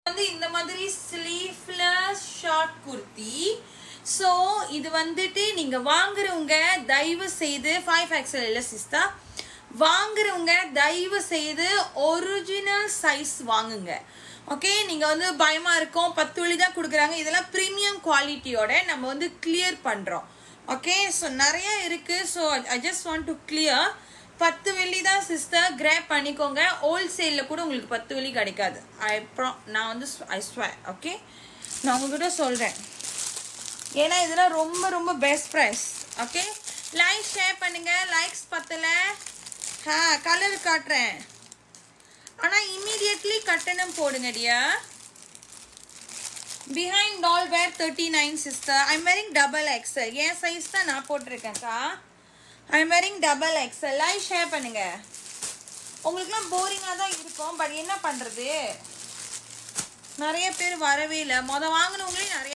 வந்து இந்த மாதிரி ஸ்லீவ்லெஸ் ஷார்ட் குர்த்தி ஸோ இது வந்துட்டு நீங்க வாங்குறவங்க தயவு செய்து ஃபைவ் எக்ஸல் இல்லை சிஸ்டா வாங்குறவங்க தயவு செய்து ஒரிஜினல் சைஸ் வாங்குங்க ஓகே நீங்க வந்து பயமா இருக்கும் பத்து வழி தான் கொடுக்குறாங்க இதெல்லாம் ப்ரீமியம் குவாலிட்டியோட நம்ம வந்து கிளியர் பண்றோம் ஓகே ஸோ நிறைய இருக்கு so I just want to clear பத்து வெள்ளி தான் சிஸ்டர் கிராப் பண்ணிக்கோங்க ஹோல்சேலில் கூட உங்களுக்கு பத்து வெள்ளி கிடைக்காது ஐ ப்ரா நான் வந்து ஐ ஸ்வே ஓகே நான் உங்ககிட்ட சொல்கிறேன் ஏன்னா இதெல்லாம் ரொம்ப ரொம்ப best price okay like share பண்ணுங்க லைக்ஸ் பத்தலை ஆ கலர் காட்டுறேன் ஆனால் இம்மீடியட்லி கட்டணம் போடுங்க டியா behind tall wear thirty nine sister I'm wearing double XL என் சைஸ் தான் நான் போட்டிருக்கேன்க்கா I'm wearing double XL like share பண்ணுங்க உங்களுக்குலாம் போரிங்காக தான் இருக்கும் பட் என்ன பண்ணுறது நிறைய பேர் வரவே இல்லை மொதல் வாங்கினவங்களே நிறைய